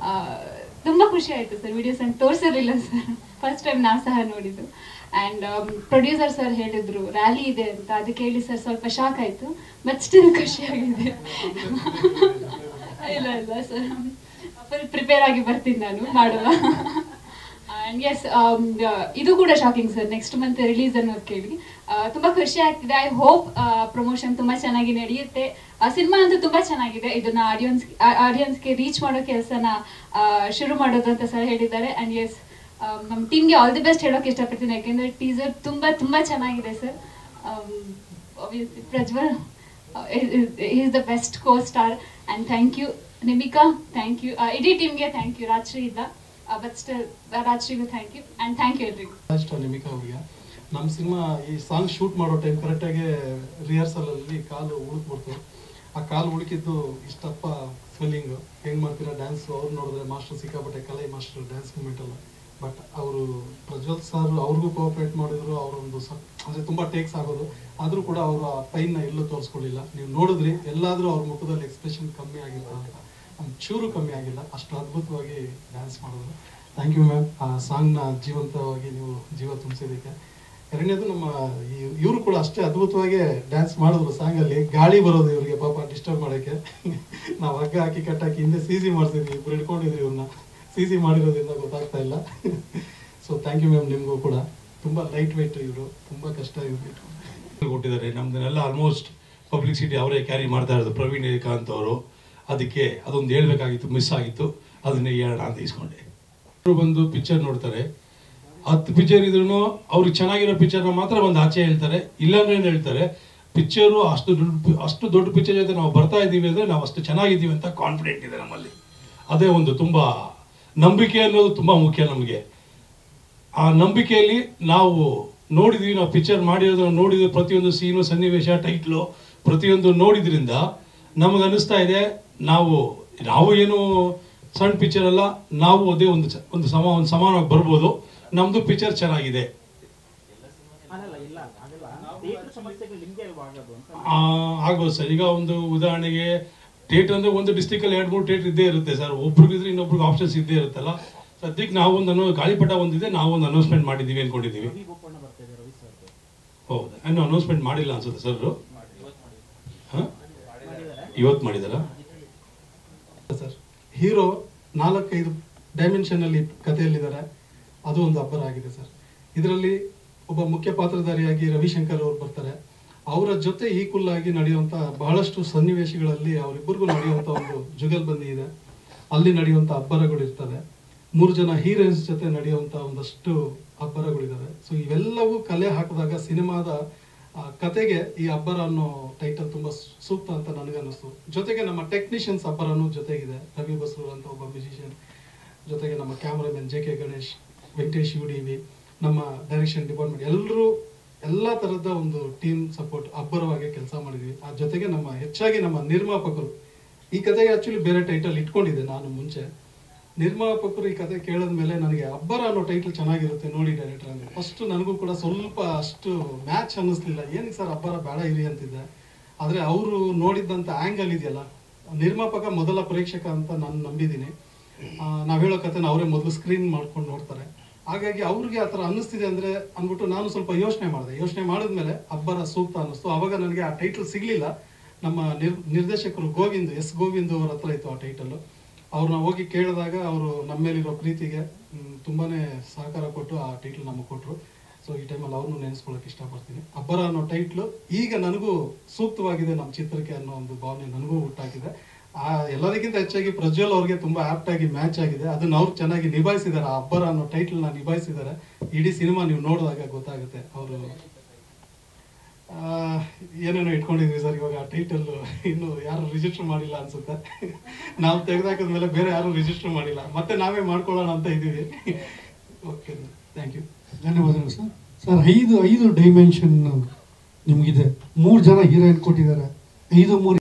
ತುಂಬ ಖುಷಿ ಆಯಿತು ಸರ್ ವಿಡಿಯೋಸ್ ಅಂತ ತೋರಿಸಿರಲಿಲ್ಲ ಸರ್ ಫಸ್ಟ್ ಟೈಮ್ ನಾವು ಸಹ ನೋಡಿದ್ದು ಆ್ಯಂಡ್ ಪ್ರೊಡ್ಯೂಸರ್ ಸರ್ ಹೇಳಿದ್ರು ರ್ಯಾಲಿ ಇದೆ ಅಂತ ಅದಕ್ಕೆ ಹೇಳಿ ಸರ್ ಸ್ವಲ್ಪ ಶಾಕ್ ಆಯಿತು ಬಟ್ ಸ್ಟಿಲ್ ಖುಷಿಯಾಗಿದೆ ಇಲ್ಲ ಇಲ್ಲ ಸರ್ ಫುಲ್ ಪ್ರಿಪೇರ್ ಆಗಿ ಬರ್ತೀನಿ ನಾನು ಮಾಡುವ ಆ್ಯಂಡ್ ಎಸ್ ಇದು ಕೂಡ shocking sir next month release ಅನ್ನೋದು ಕೇಳಿ ಆ, ತುಂಬಾ ಖುಷಿ ಆಗ್ತಿದೆ ಐ ಹೋಪ್ ಪ್ರಮೋಷನ್ ತುಂಬಾ ಚೆನ್ನಾಗಿ ನಡೆಯುತ್ತೆ ಸಿನಿಮಾ ಅಂತೂ ತುಂಬಾ ಚೆನ್ನಾಗಿದೆ ಇದನ್ನ ಆಡಿಯನ್ಸ್ ಆಡಿಯನ್ಸ್ಗೆ ರೀಚ್ ಮಾಡೋ ಕೆಲಸನ ಶುರು ಮಾಡೋದು ಅಂತ ಸರ್ ಹೇಳಿದ್ದಾರೆ ಆ್ಯಂಡ್ ಎಸ್ ನಮ್ಮ ಟೀಮ್ಗೆ ಆಲ್ ದಿ ಬೆಸ್ಟ್ ಹೇಳೋಕೆ ಇಷ್ಟಪಡ್ತೀನಿ ಯಾಕೆಂದ್ರೆ ಟೀಸರ್ ತುಂಬಾ ತುಂಬಾ ಚೆನ್ನಾಗಿದೆ sir obviously Prajwal is the best co star and thank you Nimika thank you ಇಡೀ ಟೀಮ್ಗೆ ಥ್ಯಾಂಕ್ ಯು ರಾಜ್ಶ್ರೀ ಇಲ್ಲ ಬಟ್ ಸ್ಟಿಲ್ ರಾಜ್ಶ್ರೀಗೂ thank you and thank you ಎಲ್ರಿಗೂ ಇಷ್ಟ ನಿಮಿಕಾ ಅವ್ರಿಗೆ ನಮ್ಮ ಸಿನಿಮಾ ಈ ಸಾಂಗ್ ಶೂಟ್ ಮಾಡೋ ಟೈಮ್ ಕರೆಕ್ಟಾಗಿ ರಿಹರ್ಸಲ್ ಅಲ್ಲಿ ಕಾಲು ಉಳುಕ್ಬಿಡ್ತು ಆ ಕಾಲು ಉಳುಕಿದ್ದು ಇಷ್ಟಪ್ಪ ಸ್ವೆಲ್ಲಿಂಗ್ ಹೆಂಗ್ ಮಾಡ್ತೀರಾ ಡ್ಯಾನ್ಸ್ ಅವ್ರು ನೋಡಿದ್ರೆ ಮಾಸ್ಟರ್ ಸಿಕ್ಕಾಪಟ್ಟೆ ಕಲೆ ಮಾಸ್ಟರ್ ಡ್ಯಾನ್ಸ್ ಮೂಮೆಂಟ್ ಎಲ್ಲ ಬಟ್ ಅವರು ಪ್ರಜ್ವಲ್ ಸರ್ ಅವ್ರಿಗೂ ಕೋಆಪರೇಟ್ ಮಾಡಿದ್ರು ಅವರೊಂದು ಸ ಅಂದರೆ ತುಂಬ ಟೇಕ್ಸ್ ಆಗೋದು ಆದರೂ ಕೂಡ ಅವರು ಆ ಪೈನ್ನ ಎಲ್ಲೂ ತೋರಿಸ್ಕೊಳ್ಳಿಲ್ಲ ನೀವು ನೋಡಿದ್ರಿ ಎಲ್ಲಾದರೂ ಅವ್ರ ಮುಖದಲ್ಲಿ ಎಕ್ಸ್ಪ್ರೆಷನ್ ಕಮ್ಮಿ ಆಗಿತ್ತು ಅಂತ ಒಂಚೂರು ಕಮ್ಮಿ ಆಗಿಲ್ಲ ಅಷ್ಟು ಅದ್ಭುತವಾಗಿ ಡ್ಯಾನ್ಸ್ ಮಾಡಿದ್ರು ಥ್ಯಾಂಕ್ ಯು ಮ್ಯಾಮ್ ಆ ಸಾಂಗ್ನ ಜೀವಂತವಾಗಿ ನೀವು ಜೀವ ತುಂಬಿಸಿದ್ದಕ್ಕೆ ಎರಡನೇದು ನಮ್ಮ ಇವರು ಕೂಡ ಅಷ್ಟೇ ಅದ್ಭುತವಾಗಿ ಡ್ಯಾನ್ಸ್ ಮಾಡಿದ್ರು ಸಾಂಗಲ್ಲಿ ಗಾಳಿ ಬರೋದು ಇವರಿಗೆ ಪಾಪ ಡಿಸ್ಟರ್ಬ್ ಮಾಡೋಕ್ಕೆ ನಾವು ಹಗ್ಗ ಹಾಕಿ ಕಟ್ಟಾಕಿ ಹಿಂದೆ ಸಿ ಸಿ ಮಾಡ್ತಿದ್ವಿ ಇಬ್ರು ಹಿಡ್ಕೊಂಡಿದ್ರಿ ಇವ್ರನ್ನ ಸಿ ಸಿ ಮಾಡಿರೋದ್ರಿಂದ ಗೊತ್ತಾಗ್ತಾ ಇಲ್ಲ ಸೊ ಥ್ಯಾಂಕ್ ಯು ಮ್ಯಾಮ್ ನಿಮಗೂ ಕೂಡ ತುಂಬ ಲೈಟ್ ವೆಯ್ಟ್ ಇವರು ತುಂಬ ಕಷ್ಟ ಇವರು ಕೊಟ್ಟಿದ್ದಾರೆ ನಮ್ದನ್ನೆಲ್ಲ ಆಲ್ಮೋಸ್ಟ್ ಪಬ್ಲಿಸಿಟಿ ಅವರೇ ಕ್ಯಾರಿ ಮಾಡ್ತಾ ಇರೋದು ಪ್ರವೀಣ್ ಏಕಾಂತ್ ಅವರು ಅದಕ್ಕೆ ಅದೊಂದು ಹೇಳ್ಬೇಕಾಗಿತ್ತು ಮಿಸ್ ಆಗಿತ್ತು ಅದನ್ನೇ ಹೇಳೋಣ ಅಂತ ಇಸ್ಕೊಂಡೆ ಅವ್ರು ಬಂದು ಪಿಕ್ಚರ್ ನೋಡ್ತಾರೆ ಹತ್ತು ಪಿಕ್ಚರ್ ಇದ್ರೂ ಅವ್ರಿಗೆ ಚೆನ್ನಾಗಿರೋ ಪಿಕ್ಚರ್ನ ಮಾತ್ರ ಒಂದು ಆಚೆ ಹೇಳ್ತಾರೆ ಇಲ್ಲಾಂದ್ರೆ ಏನು ಹೇಳ್ತಾರೆ ಪಿಕ್ಚರು ಅಷ್ಟು ದೊಡ್ಡ ಅಷ್ಟು ದೊಡ್ಡ ಪಿಕ್ಚರ್ ಜೊತೆ ನಾವು ಬರ್ತಾ ಇದ್ದೀವಿ ಅಂದರೆ ನಾವು ಅಷ್ಟು ಚೆನ್ನಾಗಿದ್ದೀವಿ ಅಂತ ಕಾನ್ಫಿಡೆಂಟ್ ಇದೆ ನಮ್ಮಲ್ಲಿ ಅದೇ ಒಂದು ತುಂಬ ನಂಬಿಕೆ ಅನ್ನೋದು ತುಂಬ ಮುಖ್ಯ ನಮಗೆ ಆ ನಂಬಿಕೆಯಲ್ಲಿ ನಾವು ನೋಡಿದ್ವಿ ನಾವು ಪಿಕ್ಚರ್ ಮಾಡಿರೋದು ನಾವು ನೋಡಿದ ಪ್ರತಿಯೊಂದು ಸೀನು ಸನ್ನಿವೇಶ ಟೈಟ್ಲು ಪ್ರತಿಯೊಂದು ನೋಡಿದ್ರಿಂದ ನಮಗೆ ಅನಿಸ್ತಾ ಇದೆ ನಾವು ನಾವು ಏನು ಸಣ್ಣ ಪಿಕ್ಚರ್ ಅಲ್ಲ ನಾವು ಅದೇ ಒಂದು ಚ- ಒಂದು ಸಮ ಒಂದು ಸಮಾನವಾಗಿ ಬರ್ಬೋದು ನಮ್ದು ಪಿಕ್ಚರ್ ಚೆನ್ನಾಗಿದೆ ಅಲ್ಲಲ್ಲ ಇಲ್ಲ ಆಗಲ್ಲ ಥಿಯೇಟರ್ ಸಮಸ್ಯೆಗಳು ನಿಮ್ಗೆ ಅಲ್ವಾ ಆಗೋದು ಅಂತ ಆ, ಆಗ್ಬೋದು ಸರ್ ಈಗ ಒಂದು ಉದಾಹರಣೆಗೆ ಥಿಯೇಟರ್ ಅಂದ್ರೆ ಒಂದು district ಅಲ್ಲಿ ಎರಡು ಮೂರು ಥಿಯೇಟರ್ ಇದ್ದೇ ಇರುತ್ತೆ ಸರ್ ಒಬ್ರಿಗಿದ್ರೆ ಇನ್ನೊಬ್ರಿಗೆ ಆಪ್ಷನ್ಸ್ ಇದ್ದೇ ಇರುತ್ತಲ್ಲ ಸದ್ಯಕ್ಕೆ ನಾವು ಒಂದು ಅನ್ನೋ ಗಾಳಿಪಟ ಒಂದಿದೆ ನಾವು ಒಂದು ಅನೌನ್ಸ್ಮೆಂಟ್ ಮಾಡಿದ್ದೀವಿ ಅನ್ಕೊಂಡಿದ್ದೀವಿ ರವಿ ಗೋಪಣ್ಣ ಬರ್ತಾ ಇದೆ ರವಿ ಸರ್ ಹೌದು ಇನ್ನು ಅನೌನ್ಸ್ಮೆಂಟ್ ಮಾಡಿಲ್ಲ ಅನ್ಸುತ್ತೆ ಸರ್ ಹಾಂ ಇವತ್ತು ಮಾಡಿದಾರಾ ಸರ್ ಹೀರೋ ನಾಲ್ಕೈದು ಡೈಮೆನ್ಷನ್ ಅಲ್ಲಿ ಕಥೆಯಲ್ಲಿದ್ದಾರೆ ಅದು ಒಂದು ಅಬ್ಬರ ಆಗಿದೆ ಸರ್ ಇದರಲ್ಲಿ ಒಬ್ಬ ಮುಖ್ಯ ಪಾತ್ರಧಾರಿಯಾಗಿ ರವಿಶಂಕರ್ ಅವರು ಬರ್ತಾರೆ ಅವರ ಜೊತೆ ಈಕ್ವಲ್ ಆಗಿ ನಡೆಯುವಂತ ಬಹಳಷ್ಟು ಸನ್ನಿವೇಶಗಳಲ್ಲಿ ಅವರಿಬ್ಬರಿಗೂ ನಡೆಯುವಂತ ಒಂದು ಜುಗಲ್ಬಂದಿ ಇದೆ ಅಲ್ಲಿ ನಡೆಯುವಂತ ಅಬ್ಬರಗಳು ಇರ್ತವೆ ಮೂರು ಜನ ಹೀರೋಯಿನ್ಸ್ ಜೊತೆ ನಡೆಯುವಂತ ಒಂದಷ್ಟು ಅಬ್ಬರಗಳಿದಾವೆ ಸೊ ಇವೆಲ್ಲವೂ ಕಲೆ ಹಾಕಿದಾಗ ಸಿನಿಮಾದ ಆ, ಕತೆಗೆ ಈ ಅಬ್ಬರ ಅನ್ನೋ ಟೈಟಲ್ ತುಂಬಾ ಸು- ಸೂಕ್ತ ಅಂತ ನನಗನ್ನಿಸ್ತು ಜೊತೆಗೆ ನಮ್ಮ ಟೆಕ್ನಿಷಿಯನ್ಸ್ ಅಬ್ಬರನು ಜೊತೆಗಿದೆ ರವಿ ಬಸ್ರೂರ್ ಅಂತ ಒಬ್ಬ ಮ್ಯೂಸಿಷಿಯನ್ ಜೊತೆಗೆ ನಮ್ಮ cameraman J K Ganesh Venkatesh U D V ನಮ್ಮ ಡೈರೆಕ್ಷನ್ ಡಿಪಾರ್ಟ್ಮೆಂಟ್ ಎಲ್ಲರೂ ಎಲ್ಲ ಥರದ ಒಂದು ಟೀಮ್ ಸಪೋರ್ಟ್ ಅಬ್ಬರವಾಗಿ ಕೆಲಸ ಮಾಡಿದ್ವಿ ಆ ಜೊತೆಗೆ ನಮ್ಮ ಹೆಚ್ಚಾಗಿ ನಮ್ಮ ನಿರ್ಮಾಪಕರು ಈ ಕತೆಗೆ ಆಕ್ಚುಲಿ ಬೇರೆ ಟೈಟಲ್ ಇಟ್ಕೊಂಡಿದ್ದೆ ನಾನು ಮುಂಚೆ ನಿರ್ಮಾಪಕರು ಈ ಕತೆ ಕೇಳಿದ ಮೇಲೆ ನನಗೆ ಅಬ್ಬರ ಅನ್ನೋ ಟೈಟಲ್ ಚೆನ್ನಾಗಿರುತ್ತೆ ನೋಡಿ ಡೈರೆಕ್ಟರ್ ಅಂದ್ರೆ ಫಸ್ಟ್ ನನಗೂ ಕೂಡ ಸ್ವಲ್ಪ ಅಷ್ಟು ಮ್ಯಾಚ್ ಅನ್ನಿಸ್ಲಿಲ್ಲ ಏನಕ್ಕೆ ಸರ್ ಅಬ್ಬರ ಬೇಡ ಇರಿ ಅಂತಿದ್ದೆ ಆದರೆ ಅವರು ನೋಡಿದ್ದಂಥ ಆ್ಯಂಗಲ್ ಇದೆಯಲ್ಲ ನಿರ್ಮಾಪಕ ಮೊದಲ ಪ್ರೇಕ್ಷಕ ಅಂತ ನಾನು ನಂಬಿದ್ದೀನಿ ನಾವು ಹೇಳೋ ಕಥೆನ ಅವರೇ ಮೊದಲು ಸ್ಕ್ರೀನ್ ಮಾಡ್ಕೊಂಡು ನೋಡ್ತಾರೆ ಹಾಗಾಗಿ ಅವ್ರಿಗೆ ಆ ಥರ ಅನ್ನಿಸ್ತಿದೆ ಅಂದರೆ ಅಂದ್ಬಿಟ್ಟು ನಾನು ಸ್ವಲ್ಪ ಯೋಚನೆ ಮಾಡಿದೆ ಯೋಚನೆ ಮಾಡಿದ್ಮೇಲೆ ಅಬ್ಬರ ಸೂಕ್ತ ಅನ್ನಿಸ್ತು ಅವಾಗ ನನಗೆ ಆ ಟೈಟಲ್ ಸಿಗಲಿಲ್ಲ ನಮ್ಮ ನಿರ್ ನಿರ್ದೇಶಕರು ಗೋವಿಂದ್ ಎಸ್ ಗೋವಿಂದ್ ಅವ್ರ ಹತ್ರ ಇತ್ತು ಆ ಟೈಟಲ್ ಅವ್ರನ್ನ ಹೋಗಿ ಕೇಳಿದಾಗ ಅವರು ನಮ್ಮ ಮೇಲಿರೋ ಪ್ರೀತಿಗೆ ಮ್, ತುಂಬಾನೇ ಸಹಕಾರ ಕೊಟ್ಟು ಆ ಟೈಟಲ್ ನಮಗೆ ಕೊಟ್ಟರು ಸೊ ಈ ಟೈಮಲ್ಲಿ ಅವ್ರನ್ನೂ ನೆನೆಸ್ಕೊಳ್ಳೋಕೆ ಇಷ್ಟಪಡ್ತೀನಿ ಅಬ್ಬರ ಅನ್ನೋ ಟೈಟ್ಲು ಈಗ ನನಗೂ ಸೂಕ್ತವಾಗಿದೆ ನಮ್ಮ ಚಿತ್ರಕ್ಕೆ ಅನ್ನೋ ಒಂದು ಭಾವನೆ ನನಗೂ ಹುಟ್ಟಾಗಿದೆ ಆ ಎಲ್ಲದಕ್ಕಿಂತ ಹೆಚ್ಚಾಗಿ ಪ್ರಜ್ವಲ್ ಅವ್ರಿಗೆ ತುಂಬಾ ಆಪ್ಟ್ ಆಗಿ ಮ್ಯಾಚ್ ಆಗಿದೆ ಅದನ್ನ ಅವ್ರು ಚೆನ್ನಾಗಿ ನಿಭಾಯಿಸಿದ್ದಾರೆ ಆ ಅಬ್ಬರ ಅನ್ನೋ ಟೈಟಲ್ನ ನಿಭಾಯಿಸಿದ್ದಾರೆ ಇಡೀ ಸಿನಿಮಾ ನೀವು ನೋಡಿದಾಗ ಗೊತ್ತಾಗುತ್ತೆ ಅವರು ಏನೇನೋ ಇಟ್ಕೊಂಡಿದ್ವಿ ಸರ್ ಇವಾಗ ಆ ಟೈಟಲ್ ಇನ್ನು ಯಾರು ರಿಜಿಸ್ಟರ್ ಮಾಡಿಲ್ಲ ಅನ್ಸುತ್ತೆ ನಾವು ತೆಗೆದಾಕಿದ್ಮೇಲೆ ಬೇರೆ ಯಾರು ರಿಜಿಸ್ಟರ್ ಮಾಡಿಲ್ಲ ಮತ್ತೆ ನಾವೇ ಮಾಡ್ಕೊಳ್ಳೋಣ ಅಂತ ಇದೀವಿ ಓಕೆ ಥ್ಯಾಂಕ್ ಯು ಧನ್ಯವಾದಗಳು ಸರ್ ಸರ್ ಐದು ಐದು ಡೈಮೆನ್ಷನ್ ನಿಮಗಿದೆ ಮೂರು ಜನ ಹೀರೋಯಿನ್ ಕೊಟ್ಟಿದ್ದಾರೆ ಐದು ಮೂರು